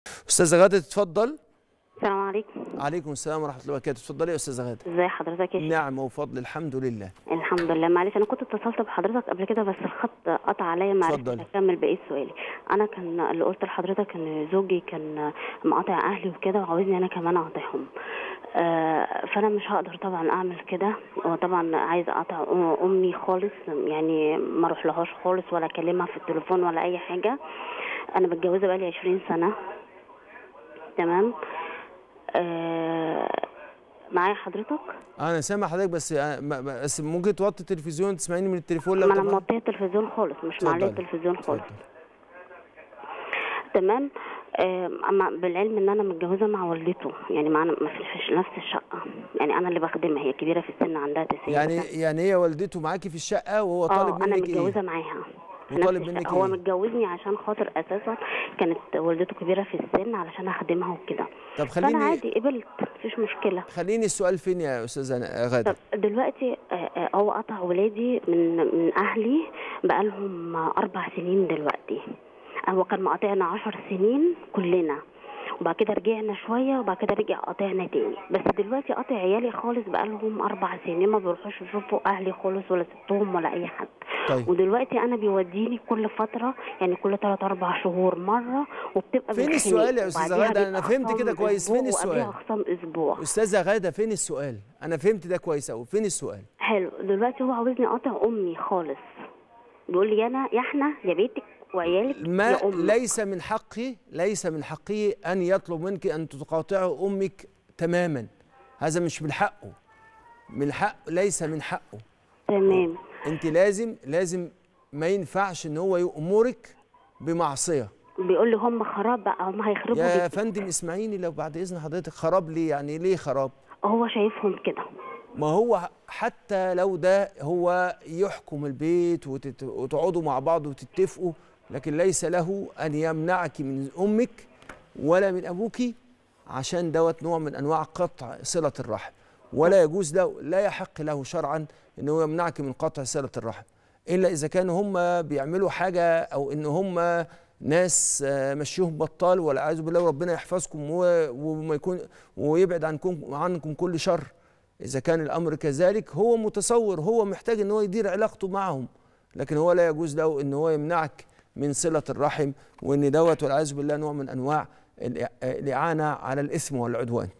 استاذه غاده تتفضل السلام عليكم عليكم السلام ورحمه الله وبركاته اتفضلي يا استاذه غاده ازي حضرتك يا شيخ نعم وفضل الحمد لله الحمد لله معلش انا كنت اتصلت بحضرتك قبل كده بس الخط قطع عليا ما عرفتش اتفضلي. اكمل بقيه سؤالي انا كان اللي قلت لحضرتك ان زوجي كان مقاطع اهلي وكده وعاوزني انا كمان اقاطعهم آه، فانا مش هقدر طبعا اعمل كده وطبعا عايزه اقطع أم- امي خالص يعني ما اروح لهاش خالص ولا اكلمها في التليفون ولا اي حاجه انا متجوزه بقالي 20 سنه تمام آه، معايا حضرتك انا سامع حضرتك بس أنا- ما- ما- بس ممكن توطي التلفزيون تسمعيني من التليفون لو ما انا طبعا موطيه التلفزيون خالص مش معليه اتفضلي. التلفزيون خالص اتفضل. تمام آه، اما بالعلم ان انا متجوزه مع والدته يعني معانا ما في في نفس الشقه يعني انا اللي بخدمها هي كبيره في السن عندها 90 يعني سنة. يعني هي والدته معاكي في الشقه وهو طالب اه انا منك متجوزه ايه معاها في وطالب نفس منك الشقة. هو إيه؟ متجوزني عشان خاطر اساسا كانت والدته كبيره في السن علشان اخدمها وكده طب فانا خليني عادي قبلت مفيش مشكله خليني السؤال فين يا استاذه غاده طب دلوقتي آه، آه، هو قطع ولادي من من اهلي بقالهم آه، اربع سنين دلوقتي هو كان مقاطعنا عشر سنين كلنا وبعد كده رجعنا شويه وبعد كده رجع قاطعنا تاني بس دلوقتي قاطع عيالي خالص بقالهم اربع سنين ما بيروحوش يشوفوا اهلي خالص ولا ستهم ولا اي حد طيب ودلوقتي انا بيوديني كل فتره يعني كل ثلاث اربع شهور مره وبتبقى فين بنخنق. السؤال يا أستاذة وبعديها غادة؟ أنا بيبقى فهمت كده خصم كويس. فين أسبوع وقبليها السؤال؟ خصم اسبوع استاذه غاده فين السؤال انا فهمت ده كويس قوي فين السؤال حلو دلوقتي هو عاوزني اقاطع امي خالص بيقول لي انا يا احنا يا بيتك وعيالك ما يا امك ليس من حقي ليس من حقي ان يطلب منك ان تقاطعي امك تماما هذا مش من حقه من حق ليس من حقه تمام انت لازم لازم ما ينفعش ان هو يأمرك بمعصيه بيقول لي هم خراب بقى هم هيخربوا يا بيتي. فندم اسمعيني لو بعد اذن حضرتك خراب ليه يعني ليه خراب هو شايفهم كده ما هو حتى لو ده هو يحكم البيت وتت- وتقعدوا مع بعض وتتفقوا لكن ليس له ان يمنعك من امك ولا من ابوك عشان دوت نوع من انواع قطع صله الرحم ولا يجوز له لا يحق له شرعا ان هو يمنعك من قطع صله الرحم الا اذا كانوا هم بيعملوا حاجه او ان هم ناس آه، مشيهم بطال والعياذ بالله وربنا يحفظكم و- وما يكون ويبعد عنكم عنكم كل شر إذا كان الأمر كذلك هو متصور هو محتاج إن هو يدير علاقته معهم لكن هو لا يجوز له إن هو يمنعك من صلة الرحم وإن دوت والعياذ بالله نوع من أنواع الإع- الإعانة على الإثم والعدوان